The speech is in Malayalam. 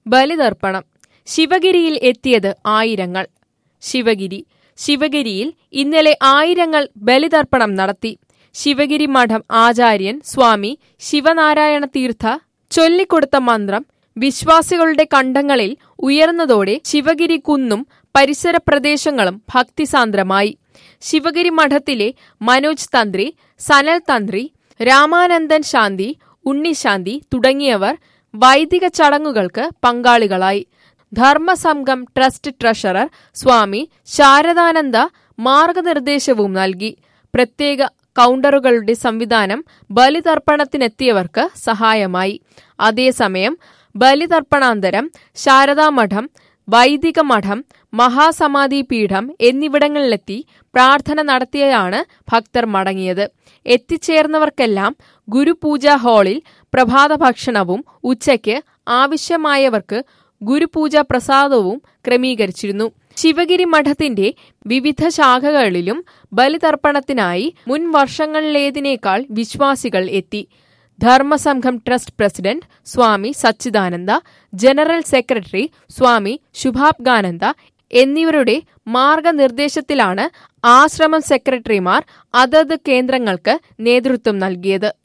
ബലിതർപ്പണം ശിവഗിരിയിൽ എത്തിയത് ആയിരങ്ങൾ ശിവഗിരി ശിവഗിരിയിൽ ഇന്നലെ ആയിരങ്ങൾ ബലിതർപ്പണം നടത്തി ശിവഗിരി മഠം ആചാര്യൻ സ്വാമി ശിവനാരായണ തീർത്ഥ ചൊല്ലിക്കൊടുത്ത മന്ത്രം വിശ്വാസികളുടെ കണ്ടങ്ങളിൽ ഉയർന്നതോടെ ശിവഗിരി കുന്നും പരിസര പ്രദേശങ്ങളും ഭക്തിസാന്ദ്രമായി ശിവഗിരി മഠത്തിലെ മനോജ് തന്ത്രി സനൽ തന്ത്രി രാമാനന്ദൻ ശാന്തി ഉണ്ണിശാന്തി തുടങ്ങിയവർ വൈദിക ചടങ്ങുകൾക്ക് പങ്കാളികളായി ധർമ്മസംഘം ട്രസ്റ്റ് ട്രഷറർ സ്വാമി ശാരദാനന്ദ മാർഗനിർദ്ദേശവും നൽകി പ്രത്യേക കൗണ്ടറുകളുടെ സംവിധാനം ബലിതർപ്പണത്തിനെത്തിയവർക്ക് സഹായമായി അതേസമയം ബലിതർപ്പണാന്തരം ശാരദാമഠം വൈദിക മഠം മഹാസമാധി പീഠം എന്നിവിടങ്ങളിലെത്തി പ്രാർത്ഥന നടത്തിയാണ് ഭക്തർ മടങ്ങിയത് എത്തിച്ചേർന്നവർക്കെല്ലാം ഗുരുപൂജാ ഹാളിൽ പ്രഭാത ഭക്ഷണവും ഉച്ചയ്ക്ക് ആവശ്യമായവർക്ക് ഗുരുപൂജ പ്രസാദവും ക്രമീകരിച്ചിരുന്നു ശിവഗിരി മഠത്തിന്റെ വിവിധ ശാഖകളിലും ബലിതർപ്പണത്തിനായി മുൻ വർഷങ്ങളിലേതിനേക്കാൾ വിശ്വാസികൾ എത്തി Dharmasangham trust president Swami Sachidananda general secretary Swami Shubhangananda എന്നിവരുടെ മാർഗനിർദ്ദേശത്തിലാണ് ആശ്രമം സെക്രട്ടറിമാർ അതത് കേന്ദ്രങ്ങൾക്ക് നേതൃത്വം നൽകിയത്